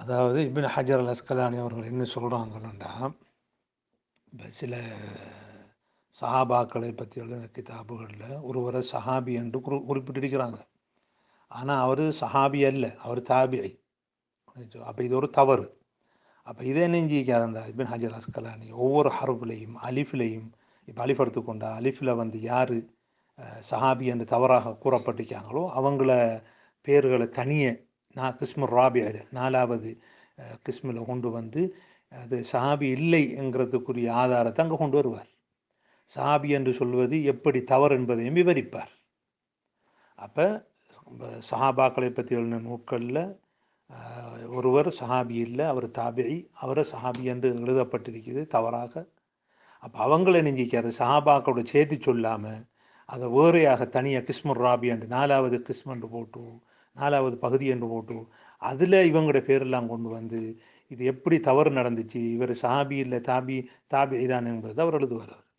அதாவது இப்னு ஹஜர் அல் அஸ்கலானி அவர்கள் என்ன சொல்கிறாங்கன்னா இப்போ சில சஹாபாக்களை பற்றி எழுதின கிதாபுகளில் ஒருவரை சஹாபி என்று குறி குறிப்பிட்டிருக்கிறாங்க ஆனால் அவர் சஹாபி அல்ல அவர் தாபிஐ அப்போ இது ஒரு தவறு அப்போ இதை நெஞ்சிக்காரண்டா இபின் ஹஜர் அஸ்கலானி ஒவ்வொரு ஹர்ஃப்லையும் அலிஃப்லையும் இப்போ அலிஃப் எடுத்துக்கொண்டா அலிஃபில் வந்து யார் சஹாபி என்று தவறாக கூறப்பட்டிருக்காங்களோ அவங்கள பேர்களை தனியே நான் கிஸ்மு ராபியர் நாலாவது கிஸ்மில் கொண்டு வந்து அது சஹாபி இல்லை என்கிறதுக்குரிய ஆதாரத்தை அங்கே கொண்டு வருவார் சஹாபி என்று சொல்வது எப்படி தவறு என்பதையும் விவரிப்பார் அப்போ சஹாபாக்களை பற்றி எழுதின நூட்களில் ஒருவர் சஹாபி இல்லை அவர் தாபிஐ அவரை சஹாபி என்று எழுதப்பட்டிருக்கிறது தவறாக அப்போ அவங்கள நெஞ்சிக்காரு சஹாபாக்களோட சேர்த்து சொல்லாமல் அதை வேறையாக தனியாக கிஸ்முர் ராபி என்று நாலாவது கிஸ்ம் என்று போட்டு நாலாவது பகுதி என்று போட்டு அதில் இவங்களோட பேரெல்லாம் கொண்டு வந்து இது எப்படி தவறு நடந்துச்சு இவர் சாபி இல்லை தாபி தாபி தான் என்பது அவர் எழுதுவார்